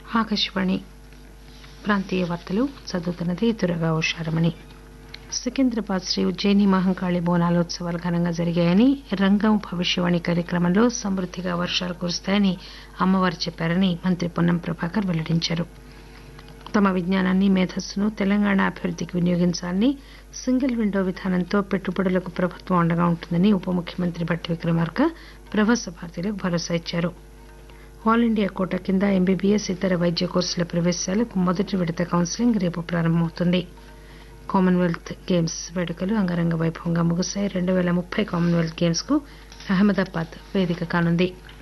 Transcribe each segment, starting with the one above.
ఆకాశవాణి ప్రాంతీయ వార్తలు చదువుతున్నది దురగా ఉషారమణి సికింద్రాబాద్ శ్రీ ఉజ్జయిని మహంకాళి బోనాలోత్సవాలు ఘనంగా జరిగాయని రంగం భవిష్యవాణి కార్యక్రమంలో సమృద్దిగా వర్షాలు కురుస్తాయని అమ్మవారు చెప్పారని మంత్రి పొన్నం ప్రభాకర్ వెల్లడించారు తమ విజ్ఞానాన్ని మేధస్సును తెలంగాణ అభివృద్దికి వినియోగించాలని సింగిల్ విండో విధానంతో పెట్టుబడులకు ప్రభుత్వం అండగా ఉంటుందని ఉప ముఖ్యమంత్రి భట్టి విక్రమార్క ప్రవాస భారతీయులకు భరోసా ఇచ్చారు ఆల్ ఇండియా కోటా కింద ఎంబీబీఎస్ ఇతర వైద్య కోర్సుల ప్రవేశాలకు మొదటి విడత కౌన్సిలింగ్ రేపు ప్రారంభమవుతుంది కామన్వెల్త్ గేమ్స్ వేడుకలు అంగరంగ వైభవంగా ముగిశాయి రెండు పేల ముప్పై కామన్వెల్త్ గేమ్స్ కు అహ్మదాబాద్ వేదిక కానుంది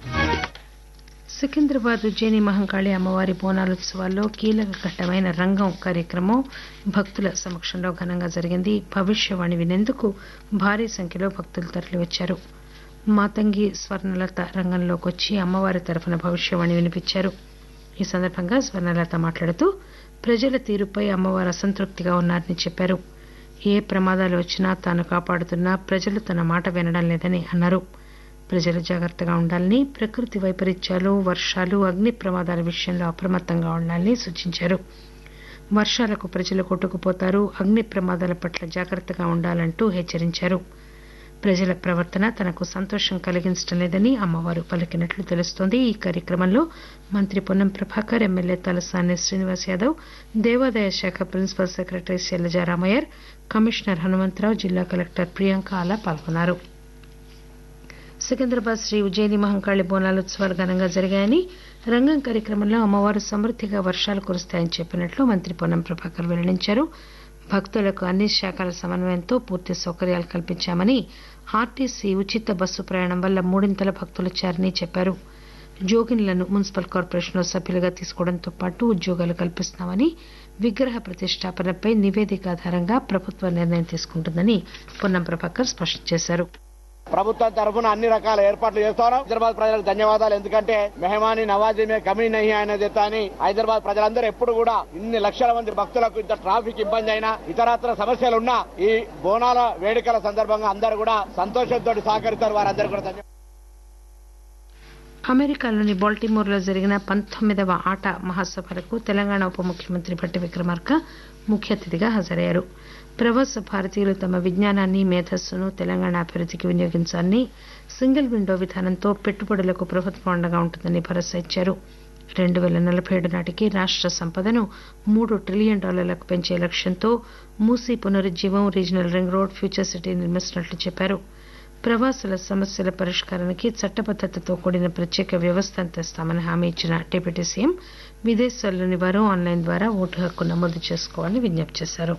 సికింద్రాబాద్ ఉజ్జయిని మహంకాళి అమ్మవారి బోనాలోత్సవాల్లో కీలక ఘట్టమైన రంగం కార్యక్రమం భక్తుల సమక్షంలో ఘనంగా జరిగింది భవిష్యవాణి వినేందుకు భారీ సంఖ్యలో భక్తులు తరలివచ్చారు మాతంగి స్వర్ణలత రంగంలోకి వచ్చి అమ్మవారి తరఫున భవిష్యవాణి వినిపించారు ఈ సందర్భంగా స్వర్ణలత మాట్లాడుతూ ప్రజల తీరుపై అమ్మవారు అసంతృప్తిగా ఉన్నారని చెప్పారు ఏ ప్రమాదాలు వచ్చినా తాను కాపాడుతున్నా ప్రజలు తన మాట వినడం లేదని అన్నారు ప్రజలు జాగ్రత్తగా ఉండాలని ప్రకృతి వైపరీత్యాలు వర్షాలు అగ్ని ప్రమాదాల విషయంలో అప్రమత్తంగా ఉండాలని సూచించారు వర్షాలకు ప్రజలు కొట్టుకుపోతారు అగ్ని ప్రమాదాల పట్ల జాగ్రత్తగా ఉండాలంటూ హెచ్చరించారు ప్రజల ప్రవర్తన తనకు సంతోషం కలిగించడం లేదని అమ్మవారు పలికినట్లు తెలుస్తోంది ఈ కార్యక్రమంలో మంత్రి పొన్నం ప్రభాకర్ ఎమ్మెల్యే తలసాని శ్రీనివాస్ యాదవ్ దేవాదాయ శాఖ principal secretary Shailaja Ramaiyer commissioner Hanumantha Rao జిల్లా కలెక్టర్ ప్రియాంక ఆలా పాల్గొన్నారు సికింద్రాబాద్ శ్రీ ఉజ్జయిని మహంకాళి బోనాలోత్సవాలు ఘనంగా జరిగాయని రంగం కార్యక్రమంలో అమ్మవారు సమృద్దిగా వర్షాలు కురుస్తాయని చెప్పినట్లు మంత్రి పొన్నం ప్రభాకర్ వెల్లడించారు భక్తులకు అన్ని శాఖల సమన్వయంతో పూర్తి సౌకర్యాలు కల్పించామని ఆర్టీసీ ఉచిత బస్సు ప్రయాణం వల్ల మూడింతల భక్తులొచ్చారని చెప్పారు జోగిన్లను మున్సిపల్ కార్పొరేషన్లో సభ్యులుగా తీసుకోవడంతో పాటు ఉద్యోగాలు కల్పిస్తున్నామని విగ్రహ ప్రతిష్టాపనపై నివేదిక ఆధారంగా ప్రభుత్వం నిర్ణయం తీసుకుంటుందని పొన్నం ప్రభాకర్ స్పష్టం చేశారు ప్రభుత్వం తరఫున అన్ని రకాల ఏర్పాట్లు చేస్తాను హైదరాబాద్ ప్రజలకు ధన్యవాదాలు ఎందుకంటే మెహమాని నవాజీ మే కమీ నహి ఆయన దేతా అని హైదరాబాద్ ప్రజలందరూ ఎప్పుడు కూడా ఇన్ని లక్షల మంది భక్తులకు ఇంత ట్రాఫిక్ ఇబ్బంది అయినా ఇతరత్ర సమస్యలు ఉన్నా ఈ బోనాల వేడుకల సందర్భంగా అందరూ కూడా సంతోషంతో సహకరిస్తారు వారందరూ కూడా ధన్యవాదాలు అమెరికాలోని బాల్టిమోర్లో జరిగిన పంతొమ్మిదవ ఆట మహాసభలకు తెలంగాణ ఉప ముఖ్యమంత్రి భట్టి విక్రమార్క ముఖ్య అతిథిగా హాజరయ్యారు ప్రవాస భారతీయులు తమ విజ్ఞానాన్ని మేధస్సును తెలంగాణ అభివృద్దికి వినియోగించాలని సింగిల్ విండో విధానంతో పెట్టుబడులకు ప్రభుత్వం అండగా ఉంటుందని భరోసా ఇచ్చారు రెండు పేల నలభై ఏడు నాటికి రాష్ట సంపదను మూడు ట్రిలియన్ డాలర్లకు పెంచే లక్ష్యంతో మూసీ పునరుజ్జీవం regional ring road future city నిర్మిస్తున్నట్లు చెప్పారు ప్రవాసుల సమస్యల పరిష్కారానికి చట్టబద్దతతో కూడిన ప్రత్యేక వ్యవస్థను తెస్తామని హామీ ఇచ్చిన డిప్యూటీ సీఎం విదేశాల్లోని వారు ఆన్లైన్ ద్వారా ఓటు హక్కు నమోదు చేసుకోవాలని విజ్ఞప్తి చేశారు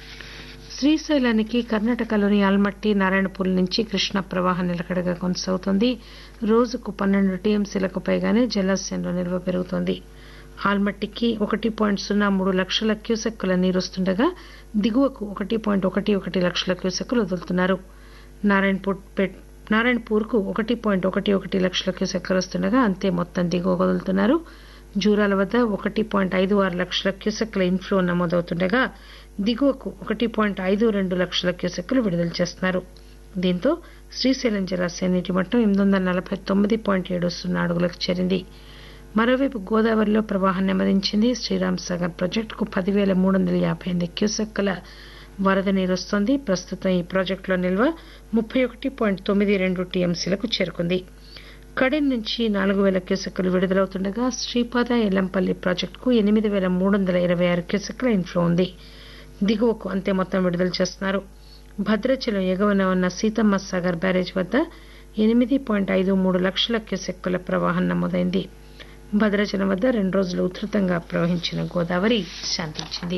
శ్రీశైలానికి కర్ణాటకలోని ఆల్మట్టి నారాయణపూర్ నుంచి కృష్ణా ప్రవాహం నిలకడగా కొనసాగుతోంది రోజుకు పన్నెండు టీఎంసీలకు పైగానే జలాశయంలో నిల్వ పెరుగుతోంది ఆల్మట్టికి ఒకటి పాయింట్ సున్నా మూడు లక్షల క్యూసెక్కుల నీరు వస్తుండగా దిగువకు ఒకటి పాయింట్ ఒకటి ఒకటి లక్షల క్యూసెక్కులు వదులుతున్నారు నారాయణపూర్ నారాయణపూర్కు ఒకటి పాయింట్ ఒకటి ఒకటి లక్షల క్యూసెక్కులు వస్తుండగా అంతే మొత్తం దిగువ వదులుతున్నారు జూరాల వద్ద ఒకటి పాయింట్ ఐదు ఆరు లక్షల క్యూసెక్కుల ఇన్ఫ్లో నమోదవుతుండగా దిగువకు ఒకటి పాయింట్ ఐదు రెండు లక్షల క్యూసెక్కులు విడుదల చేస్తున్నారు దీంతో శ్రీశైలం జలాశయం నీటి మట్టం ఎనిమిది వందల నలభై తొమ్మిది పాయింట్ ఏడు సున్నా అడుగులకు చేరింది మరోవైపు గోదావరిలో ప్రవాహం నెమ్మదించింది శ్రీరామ్ సాగర్ ప్రాజెక్టుకు పదివేల మూడు వందల యాభై ఎనిమిది క్యూసెక్కుల వరద నీరు వస్తోంది ప్రస్తుతం ఈ ప్రాజెక్టులో నిల్వ ముప్పై ఒకటి పాయింట్ తొమ్మిది రెండు టీఎంసీలకు చేరుకుంది కడెన్ నుంచి నాలుగు వేల క్యూసెక్కులు విడుదలవుతుండగా శ్రీపాద ఎల్లంపల్లి ప్రాజెక్టుకు ఎనిమిది వేల మూడు వందల ఇరవై ఆరు క్యూసెక్కుల ఇన్ఫ్లో ఉంది దిగువకు అంతే మొత్తం విడుదల చేస్తున్నారు భద్రాచలం ఎగువన ఉన్న సీతమ్మ సాగర్ బ్యారేజ్ వద్ద ఎనిమిది పాయింట్ ఐదు మూడు లక్షల క్యూసెక్కుల ప్రవాహం నమోదైంది భద్రాచలం వద్ద రెండు రోజులు ఉధృతంగా ప్రవహించిన గోదావరి శాంతించింది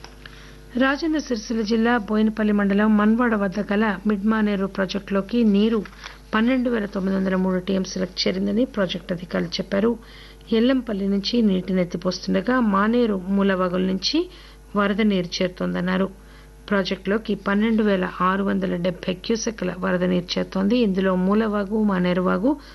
రాజన్న సిరిసిల్ల జిల్లా బోయినపల్లి మండలం మన్వాడ వద్ద గల మిడ్మానేరు ప్రాజెక్టులోకి నీరు పన్నెండు వేల తొమ్మిది వందల మూడు టీఎంసీలకు చేరిందని ప్రాజెక్టు అధికారులు చెప్పారు ఎల్లంపల్లి నుంచి నీటిని ఎత్తిపోస్తుండగా మానేరు మూలవాగుల నుంచి వరద నీరు చేరుతోందన్నారు ప్రాజెక్టులోకి పన్నెండు వేల ఆరు వందల డెబ్బై క్యూసెక్ల వరద నీరు చేరుతోంది ఇందులో మూలవాగు మానేరువాగు